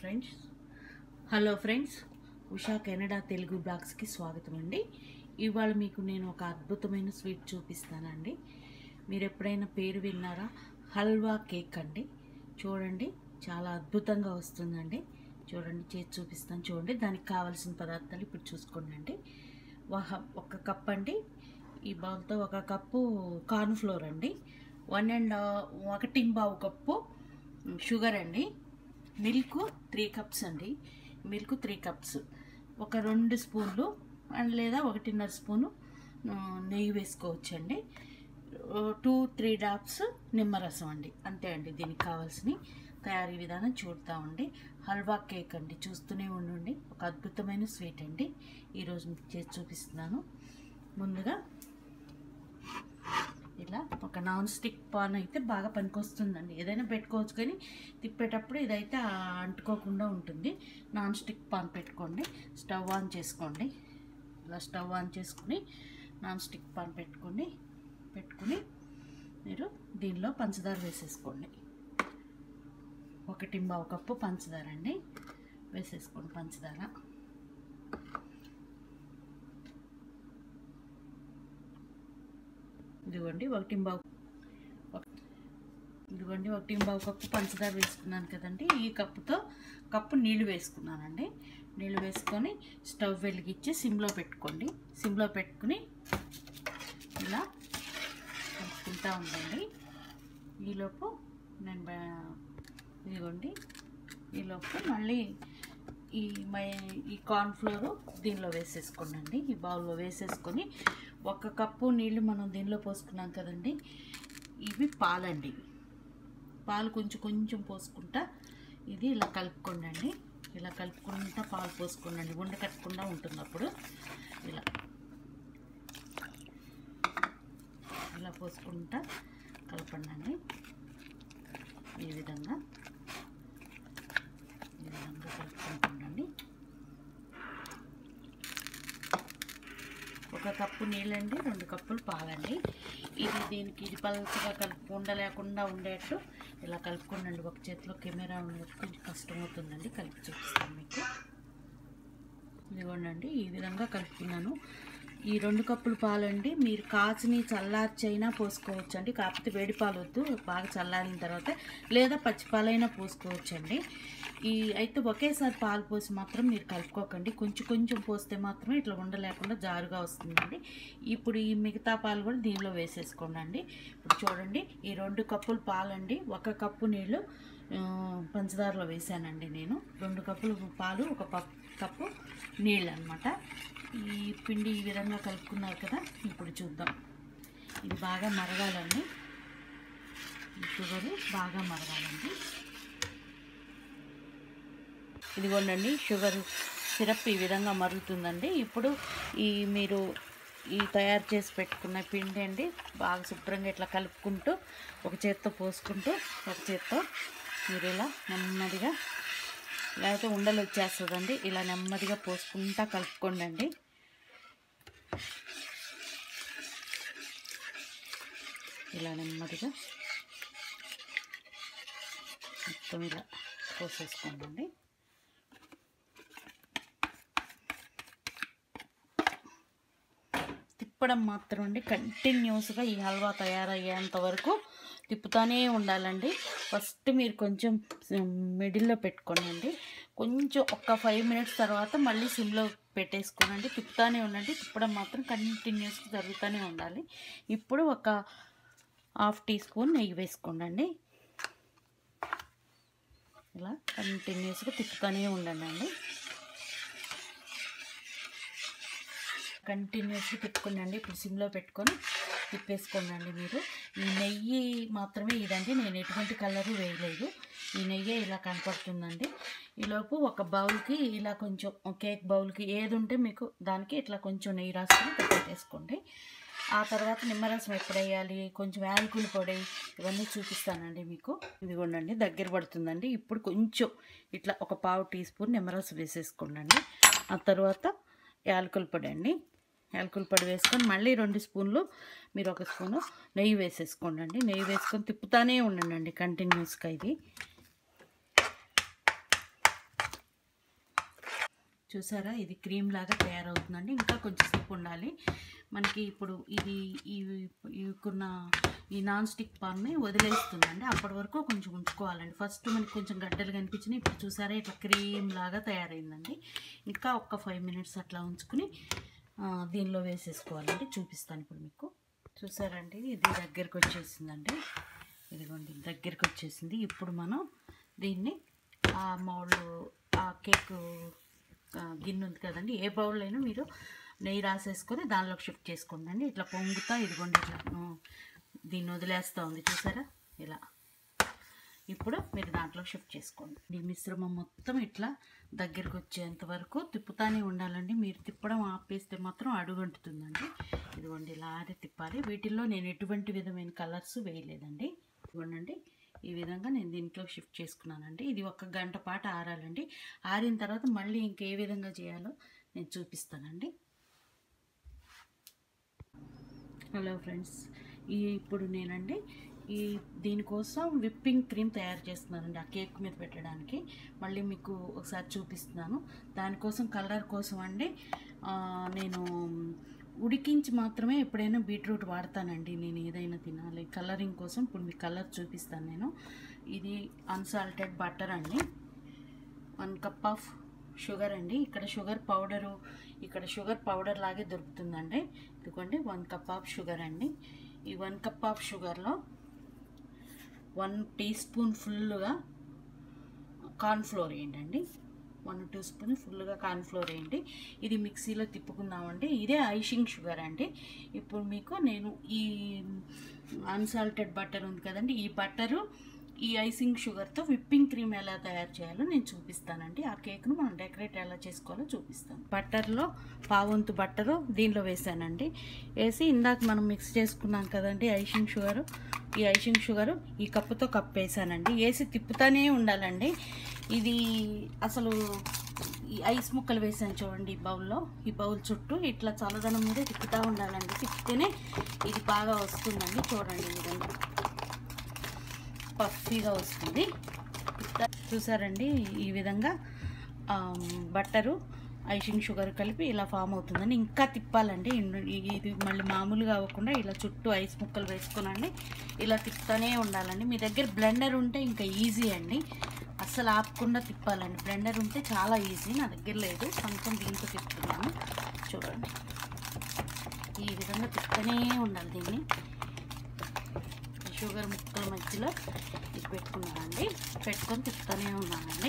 Friends hello friends Usha Canada Telugu బ్లాగ్స్కి స్వాగతం అండి ఇవాళ మీకు నేను ఒక అద్భుతమైన స్వీట్ చూపిస్తానండి మీరు ఎప్పుడైనా పేరు విన్నారా హల్వా కేక్ అండి చూడండి చాలా అద్భుతంగా వస్తుందండి చూడండి చేసి చూపిస్తాను చూడండి దానికి కావాల్సిన పదార్థాలు ఇప్పుడు చూసుకోండి ఒక- ఒక కప్ అండి ఈ బౌల్తో ఒక కప్పు కార్న్ ఫ్లోర్ అండి వన్ అండ్ ఒకటి బావు కప్పు షుగర్ అండి మిల్క్ త్రీ కప్స్ అండి మిల్క్ త్రీ కప్స్ ఒక రెండు స్పూన్లు అండ్ లేదా ఒకటిన్నర స్పూను ఆ, నెయ్యి వేసుకోవచ్చండి టూ త్రీ డ్రాప్స్ నిమ్మరసం అండి అంతే అండి దీనికి కావాల్సిన తయారీ విధానం చూద్దామండి హల్వా కేక్ అండి చూస్తూనే ఉండండి ఒక అద్భుతమైన స్వీట్ అండి ఈరోజు మీకు చేసి చూపిస్తున్నాను ముందుగా ఇలా ఒక నాన్ స్టిక్ పాన్ అయితే బాగా పనికొస్తుందండి ఏదైనా పెట్టుకోవచ్చు కానీ తిప్పేటప్పుడు ఇదైతే ఆ అంటుకోకుండా ఉంటుంది నాన్ స్టిక్ పాన్ పెట్టుకోండి స్టవ్ ఆన్ చేసుకోండి ఇలా స్టవ్ ఆన్ చేసుకుని నాన్ స్టిక్ పాన్ పెట్టుకోండి పెట్టుకుని మీరు దీనిలో పంచదార వేసేసుకోండి ఒకటి ఒక కప్పు పంచదార అండి వేసేసుకోండి పంచదార ఇదిగోండి ఒకటి బావు ఇదిగోండి ఒకటి బావు కప్పు పంచదార వేసుకున్నాను కదండి ఈ కప్పుతో కప్పు నీళ్లు వేసుకున్నానండి నీళ్లు వేసుకొని స్టవ్ వెలిగించి సిమ్లో పెట్టుకోండి సిమ్లో పెట్టుకుని ఇలా కలుపుకుంటా ఉండండి ఈలోపు నేను బా- ఇదిగోండి ఈలోపు మళ్ళీ ఈ మై ఈ కార్న్ఫ్లోర్ దీనిలో వేసేసుకోండి ఈ బౌల్లో వేసేసుకొని ఒక కప్పు నీళ్లు మనం దీనిలో పోసుకున్నాం కదండి ఇవి పాలండి పాలు కొంచెం కొంచెం పోసుకుంటా ఇది ఇలా కలుపుకోండి ఇలా కలుపుకుంటా పాలు పోసుకోండి ఉండ కట్టకుండా ఉంటుంది అప్పుడు ఇలా ఇలా పోసుకుంటా కలపండి ఈ విధంగా ఈ విధంగా కలుపుకుంటుండండి ఒక కప్పు నీళ్ళండి రెండు కప్పులు పాలండి ఇది దీనికి ఇది పలచగా కలుపు ఉండలేకుండా ఉండేట్టు ఇలా కలుపుకోండి ఒక చేతిలో కెమెరా ఉండేది కొంచెం కష్టం అవుతుందండి కలిపి చూపిస్తాను మీకు ఇదిగోండి ఈ విధంగా కలుపుకున్నాను ఈ రెండు కప్పులు పాలండి మీరు కాచిని చల్లార్చైనా పోసుకోవచ్చండి కాకపోతే వేడి పాలు వద్దు బాగా చల్లారిన తర్వాత లేదా పచ్చిపాలైనా పోసుకోవచ్చండి ఈ అయితే ఒకేసారి పాలు పోసి మాత్రం మీరు కలుపుకోకండి కొంచెం కొంచెం పోస్తే మాత్రమే ఇట్లా ఉండలేకుండా జారుగా వస్తుందండి ఇప్పుడు ఈ మిగతా పాలు కూడా దీనిలో వేసేసుకోండి ఇప్పుడు చూడండి ఈ రెండు కప్పులు పాలండి ఒక కప్పు నీళ్ళు ఆ, పంచదారలో వేసానండి నేను రెండు కప్పులు పాలు ఒక పప్ కప్పు నీళ్ళు అనమాట ఈ పిండి ఈ విధంగా కలుపుకున్నారు కదా ఇప్పుడు చూద్దాం ఇది బాగా మరగాలండి ఈ షుగరు బాగా మరగాలండి ఇదిగోండి షుగర్ సిరప్ ఈ విధంగా మరుగుతుందండి ఇప్పుడు ఈ మీరు ఈ తయారు చేసి పెట్టుకున్న పిండి అండి బాగా శుభ్రంగా ఇట్లా కలుపుకుంటూ ఒక చేత్తో పోసుకుంటూ ఒక చేత్తో మీరు ఇలా నెమ్మదిగా ఇలా అయితే ఉండలు వచ్చేస్తుందండి ఇలా నెమ్మదిగా పోసుకుంటా కలుపుకోండి ఇలా నెమ్మదిగా మొత్తం ఇలా పోసేసుకోండి తిప్పడం మాత్రం అండి కంటిన్యూస్గా ఈ హల్వా తయారయ్యేంత వరకు తిప్పుతూనే ఉండాలండి ఫస్ట్ మీరు కొంచెం మిడిల్లో పెట్టుకోనండి కొంచెం ఒక ఫైవ్ మినిట్స్ తర్వాత మళ్ళీ సిమ్లో పెట్టేసుకోనండి తిప్పుతూనే ఉండండి తిప్పడం మాత్రం కంటిన్యూస్గా జరుగుతూనే ఉండాలి ఇప్పుడు ఒక హాఫ్ టీ స్పూన్ నెయ్యి వేసుకోండి ఇలా కంటిన్యూస్గా తిప్పుతూనే ఉండండి కంటిన్యూస్గా తిప్పుకోండి ఇప్పుడు సిమ్లో పెట్టుకొని తిప్పేసుకోండి మీరు ఈ నెయ్యి మాత్రమే ఇదండి నేను ఎటువంటి కలరు వేయలేదు ఈ నెయ్యి ఇలా కనపడుతుందండి ఈలోపు ఒక బౌల్కి ఇలా కొంచెం కేక్ బౌల్కి ఏది ఉంటే మీకు దానికి ఇట్లా కొంచెం నెయ్యి రాసుకొని పెట్టేసుకోండి ఆ తర్వాత నిమ్మరసం ఎప్పుడు వేయాలి కొంచెం యాలకులు పొడి ఇవన్నీ చూపిస్తానండి మీకు ఇదిగోండి దగ్గర పడుతుందండి ఇప్పుడు కొంచెం ఇట్లా ఒక పావు టీ స్పూన్ నిమ్మరసం వేసేసుకోండి ఆ తర్వాత యాలకుల పొడి అండి యాలకుల పొడి వేసుకొని మళ్ళీ రెండు స్పూన్లు మీరు ఒక స్పూను నెయ్యి వేసేసుకోండి నెయ్యి వేసుకొని తిప్పుతానే ఉండండి కంటిన్యూస్గా ఇది చూసారా ఇది క్రీమ్ లాగా తయారవుతుందండి ఇంకా కొంచెం సేపు ఉండాలి మనకి ఇప్పుడు ఇది ఇవికున్న ఈ నాన్ స్టిక్ పాన్ని వదిలేస్తుందండి అప్పటి వరకు కొంచెం ఉంచుకోవాలండి ఫస్ట్ మనకి కొంచెం గడ్డలు కనిపించినాయి ఇప్పుడు చూసారా ఇట్లా క్రీమ్ లాగా తయారైందండి ఇంకా ఒక్క ఫైవ్ మినిట్స్ అట్లా ఉంచుకుని ఆ, దీనిలో వేసేసుకోవాలండి చూపిస్తాను ఇప్పుడు మీకు చూసారండి ఇది దగ్గరికి వచ్చేసిందండి ఇదిగోండి దగ్గరికి వచ్చేసింది ఇప్పుడు మనం దీన్ని ఆ మౌల్డ్ ఆ కేక్ ఆ, గిన్నె ఉంది కదండి ఏ బౌల్ అయినా మీరు నెయ్యి రాసేసుకొని దానిలోకి షిఫ్ట్ చేసుకోండి అండి ఇట్లా పొంగుతా ఇదిగోండి ఇట్లా ఆ, దీన్ని వదిలేస్తూ ఉంది చూసారా ఇలా ఇప్పుడు మీరు దాంట్లో షిఫ్ట్ చేసుకోండి ఈ మిశ్రమం మొత్తం ఇట్లా దగ్గరికి వచ్చేంత వరకు తిప్పుతానే ఉండాలండి మీరు తిప్పడం ఆపేస్తే మాత్రం అడుగంటుతుందండి ఇదిగోండి ఇలా ఆరి తిప్పాలి వీటిల్లో నేను ఎటువంటి విధమైన కలర్స్ వేయలేదండి ఇదిగోండి ఈ విధంగా నేను దీంట్లో షిఫ్ట్ చేసుకున్నానండి ఇది ఒక గంట పాటు ఆరాలండి ఆరిన తర్వాత మళ్ళీ ఇంకే విధంగా చేయాలో నేను చూపిస్తానండి హలో ఫ్రెండ్స్ ఈ ఇప్పుడు నేనండి ఈ దీనికోసం విప్పింగ్ క్రీమ్ తయారు చేస్తున్నానండి ఆ కేక్ మీద పెట్టడానికి మళ్ళీ మీకు ఒకసారి చూపిస్తున్నాను దానికోసం కలర్ కోసం అండి ఆ, నేను ఉడికించి మాత్రమే ఎప్పుడైనా బీట్రూట్ వాడతానండి నేను ఏదైనా తినాలి కలరింగ్ కోసం ఇప్పుడు మీకు కలర్ చూపిస్తాను నేను ఇది అన్సాల్టెడ్ బటర్ అండి వన్ కప్ ఆఫ్ షుగర్ అండి ఇక్కడ షుగర్ పౌడరు ఇక్కడ షుగర్ పౌడర్ లాగే దొరుకుతుందండి ఇదిగోండి వన్ కప్ ఆఫ్ షుగర్ అండి ఈ వన్ కప్ ఆఫ్ షుగర్లో వన్ టీ స్పూన్ ఫుల్గా కార్న్ఫ్లోర్ వేయండి వన్ టూ స్పూన్ ఫుల్గా కార్న్ఫ్లోర్ వేయండి ఇది మిక్సీలో తిప్పుకుందామండి ఇదే ఐషింగ్ షుగర్ అండి ఇప్పుడు మీకు నేను ఈ అన్సాల్టెడ్ బటర్ ఉంది కదండి ఈ బటరు ఈ ఐసింగ్ షుగర్తో విప్పింగ్ క్రీమ్ ఎలా తయారు చేయాలో నేను చూపిస్తానండి ఆ కేక్ను మనం డెకరేట్ ఎలా చేసుకోవాలో చూపిస్తాను బటర్లో పావంతు బట్టరు దీనిలో వేసానండి వేసి ఇందాక మనం మిక్స్ చేసుకున్నాం కదండి ఐషింగ్ షుగరు ఈ ఐషింగ్ షుగరు ఈ కప్పుతో కప్ వేసానండి వేసి తిప్పుతానే ఉండాలండి ఇది అసలు ఈ ఐస్ ముక్కలు వేసాను చూడండి ఈ బౌల్లో ఈ బౌల్ చుట్టూ ఇట్లా చల్లదనం మీద తిప్పుతూ ఉండాలండి తిప్పితేనే ఇది బాగా వస్తుందండి చూడండి ఈ విధంగా పఫీగా వస్తుంది చూసారండి ఈ విధంగా ఆమ్, బట్టరు ఐషింగ్ షుగర్ కలిపి ఇలా ఫామ్ అవుతుందండి ఇంకా తిప్పాలండి ఇన్- ఇది మళ్ళీ మామూలుగా అవ్వకుండా ఇలా చుట్టూ ఐస్ ముక్కలు వేసుకునండి ఇలా తిప్పుతూనే ఉండాలండి మీ దగ్గర బ్లెండర్ ఉంటే ఇంకా ఈజీ అండి అస్సలు ఆపకుండా తిప్పాలండి బ్లెండర్ ఉంటే చాలా ఈజీ నా దగ్గర లేదు కొంచెం దీంతో తిప్పుతున్నాను చూడండి ఈ విధంగా తిప్పుతూనే ఉండాలి దీన్ని షుగర్ ముక్కల మధ్యలో ఇది పెట్టుకున్నానండి పెట్టుకొని తిప్పుతూనే ఉన్నానండి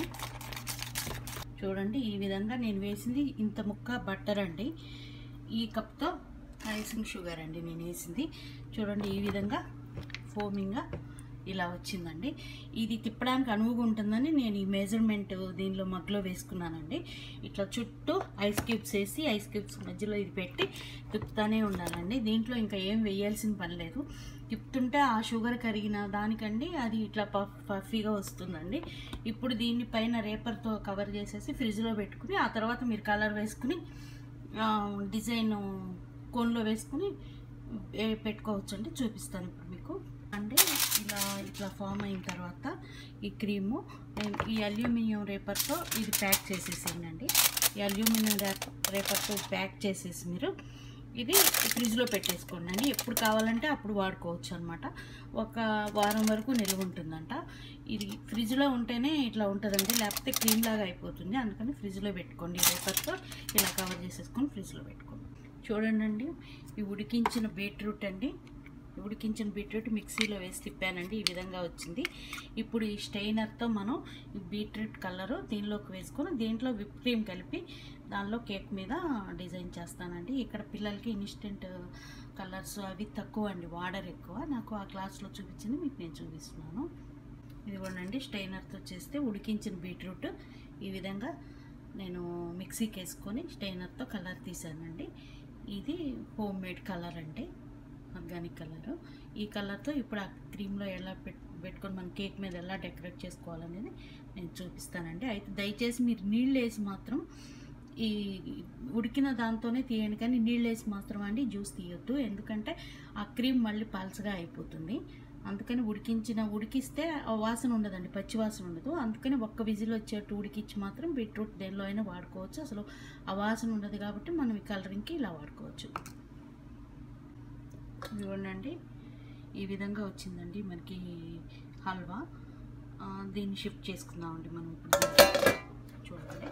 చూడండి ఈ విధంగా నేను వేసింది ఇంత ముక్క బట్టర్ అండి ఈ కప్తో ఐసింగ్ షుగర్ అండి నేను వేసింది చూడండి ఈ విధంగా ఫోమింగ్గా ఇలా వచ్చిందండి ఇది తిప్పడానికి అనువుగా ఉంటుందని నేను ఈ మెజర్మెంట్ దీనిలో మగ్లో వేసుకున్నానండి ఇట్లా చుట్టూ ఐస్ క్యూబ్స్ వేసి ఐస్ క్యూబ్స్ మధ్యలో ఇది పెట్టి తిప్పుతానే ఉండాలండి దీంట్లో ఇంకా ఏం వేయాల్సిన పని లేదు తిప్పుతుంటే ఆ షుగర్ కరిగిన దానికండి అది ఇట్లా పఫ్ పఫీగా వస్తుందండి ఇప్పుడు దీన్ని పైన రేపర్తో కవర్ చేసేసి ఫ్రిడ్జ్లో పెట్టుకుని ఆ తర్వాత మీరు కలర్ వేసుకుని ఆ, డిజైన్ కోన్లో వేసుకుని ఏ- పెట్టుకోవచ్చు అండి చూపిస్తాను ఇప్పుడు మీకు అంటే ఇలా ఇట్లా ఫామ్ అయిన తర్వాత ఈ క్రీము నేను ఈ అల్యూమినియం రేపర్తో ఇది ప్యాక్ చేసేసేయండి ఈ అల్యూమినియం రేప రేపర్తో ప్యాక్ చేసేసి మీరు ఇది ఫ్రిడ్జ్లో పెట్టేసుకోండి అండి ఎప్పుడు కావాలంటే అప్పుడు వాడుకోవచ్చు అనమాట ఒక వారం వరకు నిల్వ ఉంటుందంట ఇది ఫ్రిడ్జ్లో ఉంటేనే ఇట్లా ఉంటుందండి లేకపోతే క్రీమ్ లాగా అయిపోతుంది అందుకని ఫ్రిడ్జ్లో పెట్టుకోండి రేపర్తో ఇలా కవర్ చేసేసుకొని ఫ్రిడ్జ్లో పెట్టుకోండి చూడండి అండి ఈ ఉడికించిన బీట్రూట్ అండి ఉడికించిన బీట్రూట్ మిక్సీలో వేసి తిప్పానండి ఈ విధంగా వచ్చింది ఇప్పుడు ఈ స్టెయినర్తో మనం ఈ బీట్రూట్ కలరు దీనిలోకి వేసుకొని దీంట్లో విప్ క్రీమ్ కలిపి దానిలో కేక్ మీద డిజైన్ చేస్తానండి ఇక్కడ పిల్లలకి ఇన్స్టెంట్ కలర్స్ అవి తక్కువ అండి వాడర్ ఎక్కువ నాకు ఆ క్లాస్లో చూపించింది మీకు నేను చూపిస్తున్నాను ఇదిగోండి స్టెయినర్తో చేస్తే ఉడికించిన బీట్రూట్ ఈ విధంగా నేను మిక్సీకి వేసుకొని స్టెయినర్తో కలర్ తీసానండి ఇది హోమ్ మేడ్ కలర్ అండి ఆర్గానిక్ కలర్ ఈ కలర్తో ఇప్పుడు ఆ క్రీమ్లో ఎలా పెట్ పెట్టుకొని మన కేక్ మీద ఎలా డెకరేట్ చేసుకోవాలనేది నేను చూపిస్తానండి అయితే దయచేసి మీరు నీళ్ళు వేసి మాత్రం ఈ ఉడికిన దాంతోనే తీయండి కానీ నీళ్ళు వేసి మాత్రం అండి జ్యూస్ తీయొద్దు ఎందుకంటే ఆ క్రీమ్ మళ్ళీ పల్చగా అయిపోతుంది అందుకని ఉడికించిన ఉడికిస్తే ఆ వాసన ఉండదండి పచ్చి వాసన ఉండదు అందుకని ఒక్క విజిల్ వచ్చేట్టు ఉడికించి మాత్రం బీట్రూట్ దేనిలో అయినా వాడుకోవచ్చు అసలు ఆ వాసన ఉండదు కాబట్టి మనం ఈ కలరింగ్కి ఇలా వాడుకోవచ్చు చూడండి ఈ విధంగా వచ్చిందండి మనకి హల్వా ఆ, దీన్ని షిఫ్ట్ చేసుకుందామండి మనం ఇప్పుడు చూడండి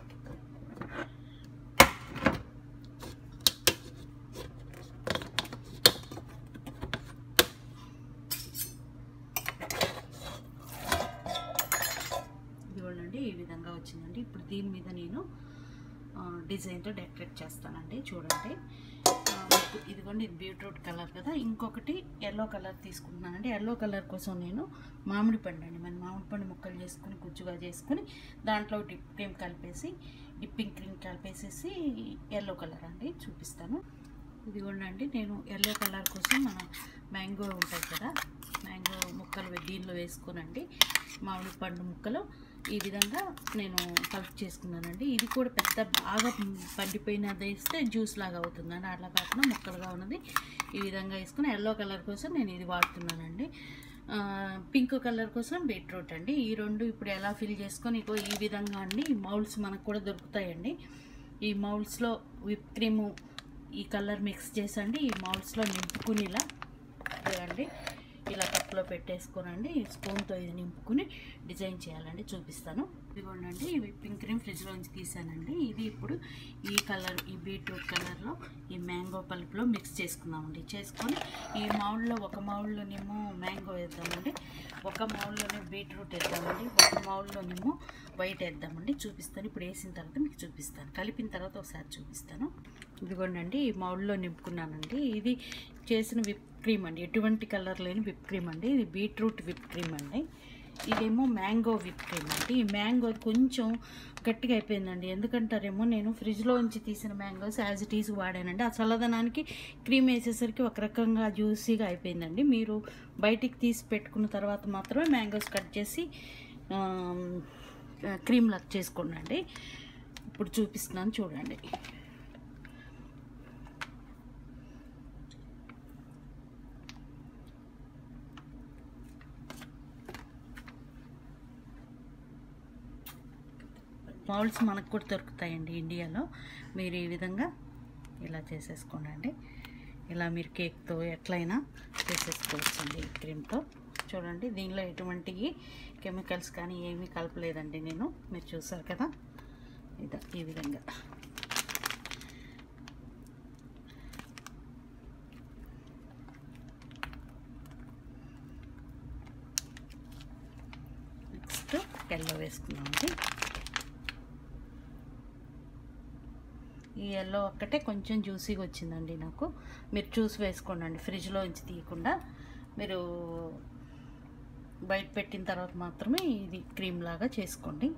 ఇదిగోండి ఈ విధంగా వచ్చిందండి ఇప్పుడు దీని మీద నేను ఆ, డిజైన్తో డెకరేట్ చేస్తానండి చూడండి ఆ, మీకు ఇదిగోండి ఇది బీట్రూట్ కలర్ కదా ఇంకొకటి ఎల్లో కలర్ తీసుకుంటున్నానండి ఎల్లో కలర్ కోసం నేను మామిడి పండు అండి మన మామిడి పండు ముక్కలు చేసుకుని గుజ్జుగా చేసుకుని దాంట్లో డిప్ క్రీమ్ కలిపేసి డిప్పింగ్ క్రీమ్ కలిపేసేసి ఎల్లో కలర్ అండి చూపిస్తాను ఇదిగోండి నేను ఎల్లో కలర్ కోసం మన మ్యాంగో ఉంటుంది కదా మ్యాంగో ముక్కలు దీనిలో వేసుకోనండి మామిడి పండు ముక్కలు ఈ విధంగా నేను కలెక్ట్ చేసుకున్నానండి ఇది కూడా పెద్ద బాగా పండిపోయినది వేస్తే జ్యూస్ లాగా అవుతుందండి అట్లా కాకుండా ముక్కలుగా ఉన్నది ఈ విధంగా వేసుకుని ఎల్లో కలర్ కోసం నేను ఇది వాడుతున్నానండి ఆ, పింక్ కలర్ కోసం బీట్రూట్ అండి ఈ రెండు ఇప్పుడు ఎలా ఫిల్ చేసుకొని ఇగో ఈ విధంగా అండి ఈ మౌల్డ్స్ మనకు కూడా దొరుకుతాయండి ఈ మౌల్డ్స్లో విప్ క్రీము ఈ కలర్ మిక్స్ చేసండి ఈ మౌల్డ్స్లో నింపుకుని ఇలా చూడండి ఇలా కప్లో పెట్టేసుకోనండి స్పూన్తో ఇది నింపుకుని డిజైన్ చేయాలండి చూపిస్తాను ఇదిగోండి ఈ విప్పింగ్ క్రీమ్ ఫ్రిడ్జ్లోంచి తీసానండి ఇది ఇప్పుడు ఈ కలర్ ఈ బీట్రూట్ కలర్లో ఈ మ్యాంగో పల్ప్లో మిక్స్ చేసుకుందామండి చేసుకొని ఈ మౌల్డ్లో ఒక మౌల్డ్లోనేమో మ్యాంగో వేద్దామండి ఒక మౌల్డ్లోనే బీట్రూట్ వేద్దామండి ఒక మౌల్డ్లోనేమో వైట్ వేద్దామండి చూపిస్తాను ఇప్పుడు వేసిన తర్వాత మీకు చూపిస్తాను కలిపిన తర్వాత ఒకసారి చూపిస్తాను ఇదిగోండి ఈ మౌల్డ్లో నింపుకున్నానండి ఇది చేసిన విప్ క్రీమ్ అండి ఎటువంటి కలర్ లేని విప్ క్రీమ్ అండి ఇది బీట్రూట్ విప్ క్రీమ్ అండి ఇదేమో మ్యాంగో విప్ క్రీమ్ అండి ఈ మ్యాంగో కొంచెం గట్టిగా అయిపోయిందండి ఎందుకంటారేమో నేను ఫ్రిడ్జ్లో ఉంచి తీసిన మ్యాంగోస్ యాజ్ ఇట్ ఈజ్ వాడానండి ఆ చల్లదనానికి క్రీమ్ వేసేసరికి ఒక రకంగా జ్యూసీగా అయిపోయిందండి మీరు బయటికి తీసి పెట్టుకున్న తర్వాత మాత్రమే మ్యాంగోస్ కట్ చేసి క్రీమ్ లక్ చేసుకోండి ఇప్పుడు చూపిస్తున్నాను చూడండి మౌల్డ్స్ మనకు కూడా దొరుకుతాయండి ఇండియాలో మీరు ఈ విధంగా ఇలా చేసేసుకోండి ఇలా మీరు కేక్తో ఎట్లయినా చేసేసుకోవచ్చండి ఈ క్రీమ్తో చూడండి దీనిలో ఎటువంటి కెమికల్స్ కానీ ఏమీ కలపలేదండి నేను మీరు చూసారు కదా ఇదా ఈ విధంగా నెక్స్ట్ ఎల్లో వేసుకున్నామండి ఈ ఎల్లో ఒక్కటే కొంచెం జ్యూసీగా వచ్చిందండి నాకు మీరు చూసి వేసుకోండి ఫ్రిడ్జ్లో ఉంచి తీయకుండా మీరు బయట పెట్టిన తర్వాత మాత్రమే ఇది క్రీమ్ లాగా చేసుకోండి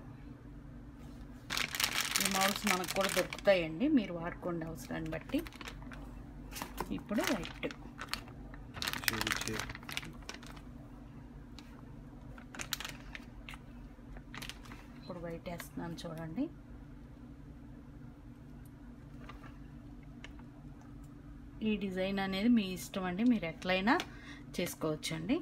ఈ మౌల్స్ మనకు కూడా దొరుకుతాయండి మీరు వాడుకోండి అవసరాన్ని బట్టి ఇప్పుడు వైట్ ఇప్పుడు వైట్ వేస్తున్నాను చూడండి ఈ డిజైన్ అనేది మీ ఇష్టం అండి మీరు ఎట్లయినా చేసుకోవచ్చండి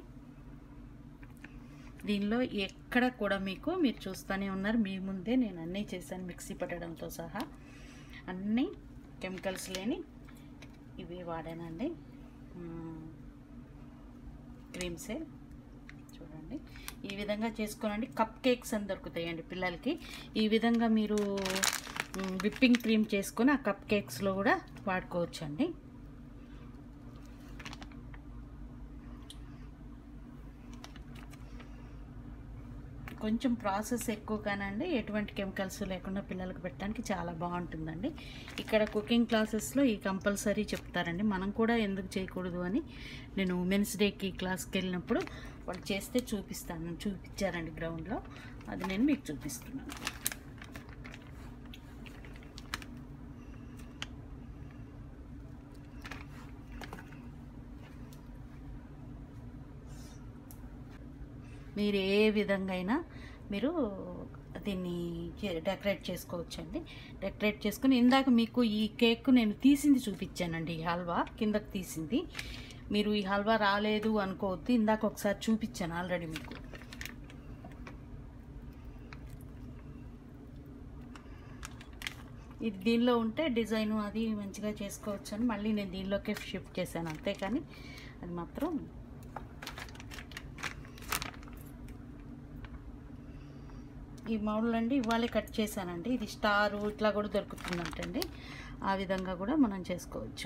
దీనిలో ఎక్కడ కూడా మీకు మీరు చూస్తూనే ఉన్నారు మీ ముందే నేను అన్నీ చేశాను మిక్సీ పట్టడంతో సహా అన్నీ కెమికల్స్ లేని ఇవి వాడానండి మ్మ్. క్రీమ్సే చూడండి ఈ విధంగా చేసుకోనండి కప్ కేక్స్ అని దొరుకుతాయండి పిల్లలకి ఈ విధంగా మీరు మ్, విప్పింగ్ క్రీమ్ చేసుకొని ఆ కప్ కేక్స్లో కూడా వాడుకోవచ్చండి కొంచెం ప్రాసెస్ ఎక్కువ కానండి ఎటువంటి కెమికల్స్ లేకుండా పిల్లలకు పెట్టడానికి చాలా బాగుంటుందండి ఇక్కడ కుకింగ్ క్లాసెస్లో ఈ కంపల్సరీ చెప్తారండి మనం కూడా ఎందుకు చేయకూడదు అని నేను ఉమెన్స్ డేకి క్లాస్కి వెళ్ళినప్పుడు వాళ్ళు చేస్తే చూపిస్తాను చూపించారండి గ్రౌండ్లో అది నేను మీకు చూపిస్తున్నాను మీరు ఏ విధంగా అయినా మీరు దీన్ని చే- డెకరేట్ చేసుకోవచ్చండి డెకరేట్ చేసుకుని ఇందాక మీకు ఈ కేక్ నేను తీసింది చూపించానండి ఈ హల్వా కిందకి తీసింది మీరు ఈ హల్వా రాలేదు అనుకోవద్దు ఇందాక ఒకసారి చూపించాను ఆల్రెడీ మీకు ఇది దీనిలో ఉంటే డిజైన్ అది మంచిగా చేసుకోవచ్చు అని మళ్ళీ నేను దీనిలోకే షిఫ్ట్ చేశాను అంతేకాని అది మాత్రం ఈ మౌడల్ అండి ఇవాళే కట్ చేశానండి ఇది స్టారు ఇట్లా కూడా దొరుకుతుందంటండి ఆ విధంగా కూడా మనం చేసుకోవచ్చు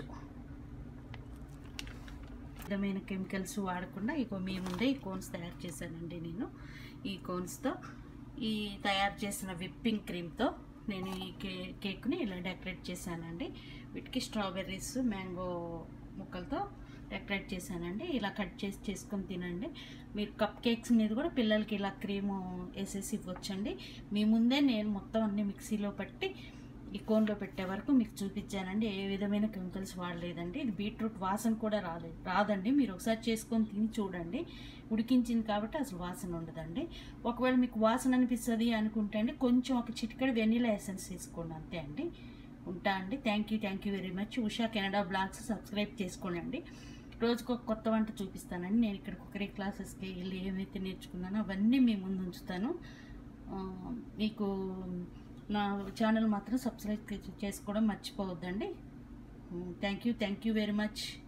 విధమైన కెమికల్స్ వాడకుండా ఇగో మీ ముందే ఈ కోన్స్ తయారు చేశానండి నేను ఈ కోన్స్తో ఈ తయారు చేసిన విప్పింగ్ క్రీమ్తో నేను ఈ కే కేక్ని ఇలా డెకరేట్ చేశానండి వీటికి స్ట్రాబెర్రీస్ మ్యాంగో ముక్కలతో డెకరేట్ చేశానండి ఇలా కట్ చేసి చేసుకొని తినండి మీరు కప్ కేక్స్ మీద కూడా పిల్లలకి ఇలా క్రీము వేసేసి ఇవ్వచ్చండి మీ ముందే నేను మొత్తం అన్ని మిక్సీలో పట్టి ఈ కోన్లో పెట్టే వరకు మీకు చూపించానండి ఏ విధమైన కెమికల్స్ వాడలేదండి ఇది బీట్రూట్ వాసన కూడా రాలేదు రాదండి మీరు ఒకసారి చేసుకొని తిని చూడండి ఉడికించింది కాబట్టి అసలు వాసన ఉండదండి ఒకవేళ మీకు వాసన అనిపిస్తుంది అనుకుంటే అండి కొంచెం ఒక చిటికెడు వెనీలా ఎసెన్స్ తీసుకోండి అంతే అండి ఉంటా అండి thank you thank you very much Usha Canada blogs subscribe చేసుకోండి రోజుకు ఒక కొత్త వంట చూపిస్తానండి నేను ఇక్కడ కుక్కరీ క్లాసెస్కి వెళ్ళి ఏమైతే నేర్చుకున్నానో అవన్నీ మీ ముందు ఉంచుతాను ఆ, మీకు నా ఛానల్ మాత్రం సబ్స్క్రైబ్ చేసుకోవడం మర్చిపోవద్దండి thank you thank you very much